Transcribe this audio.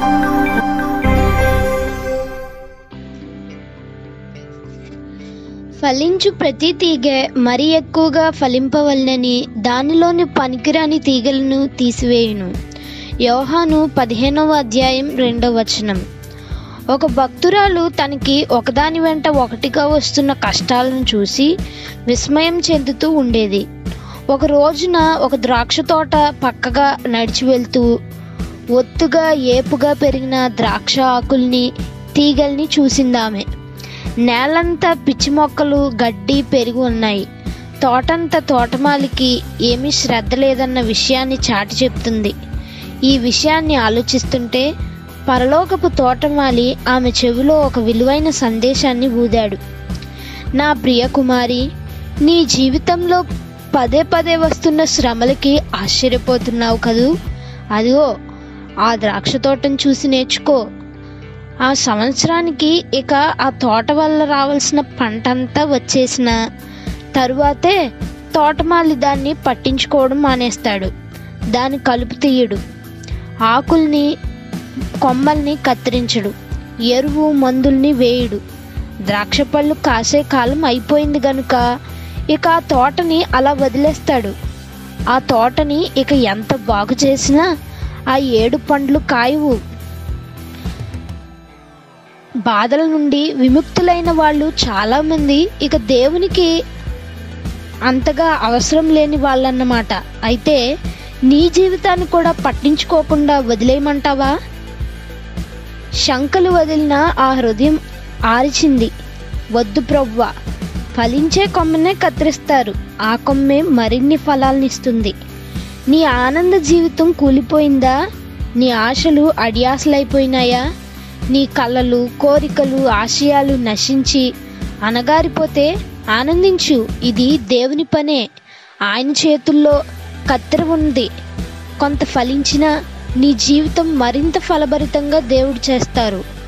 ఫలించు ప్రతి తీగ మరీ ఎక్కువగా ఫలింపవలనని దానిలోని పనికిరాని తీగలను తీసివేయును యోహాను పదిహేనవ అధ్యాయం రెండవ వచనం ఒక భక్తురాలు తనకి ఒకదాని వెంట ఒకటిగా వస్తున్న కష్టాలను చూసి విస్మయం చెందుతూ ఉండేది ఒక రోజున ఒక ద్రాక్ష తోట పక్కగా నడిచి వెళ్తూ ఒత్తుగా ఏపుగా పెరిగిన ద్రాక్ష ఆకుల్ని తీగల్ని చూసిందామె నేలంతా పిచ్చి మొక్కలు గడ్డి పెరిగి ఉన్నాయి తోటంతా తోటమాలికి ఏమీ శ్రద్ధ లేదన్న విషయాన్ని చాటి చెప్తుంది ఈ విషయాన్ని ఆలోచిస్తుంటే పరలోకపు తోటమాలి ఆమె చెవిలో ఒక విలువైన సందేశాన్ని ఊదాడు నా ప్రియ కుమారి నీ జీవితంలో పదే పదే వస్తున్న శ్రమలకి ఆశ్చర్యపోతున్నావు కదూ అదిగో ఆ ద్రాక్ష తోటను చూసి నేర్చుకో ఆ సంవత్సరానికి ఇక ఆ తోట వల్ల రావాల్సిన పంట అంతా వచ్చేసిన తరువాతే తోటమాలి దాన్ని పట్టించుకోవడం మానేస్తాడు దాని కలుపు తీయడు ఆకుల్ని కొమ్మల్ని కత్తిరించడు ఎరువు మందుల్ని వేయడు ద్రాక్ష పళ్ళు కాసే కాలం అయిపోయింది గనుక ఇక ఆ తోటని అలా వదిలేస్తాడు ఆ తోటని ఇక ఎంత బాగు చేసినా ఆ ఏడు పండ్లు కాయవు బాధల నుండి విముక్తులైన వాళ్ళు చాలామంది ఇక దేవునికి అంతగా అవసరం లేని వాళ్ళన్నమాట అయితే నీ జీవితాన్ని కూడా పట్టించుకోకుండా వదిలేయమంటావా శంకలు వదిలిన ఆ హృదయం ఆరిచింది వద్దు ప్రవ్వ ఫలించే కొమ్మనే కత్తిరిస్తారు ఆ కొమ్మే మరిన్ని ఫలాలనిస్తుంది నీ ఆనంద జీవితం కూలిపోయిందా నీ ఆశలు అడియాసలైపోయినాయా నీ కలలు కోరికలు ఆశయాలు నశించి అనగారిపోతే ఆనందించు ఇది దేవుని పనే ఆయన చేతుల్లో కత్తెర ఉంది కొంత ఫలించిన నీ జీవితం మరింత ఫలభరితంగా దేవుడు చేస్తారు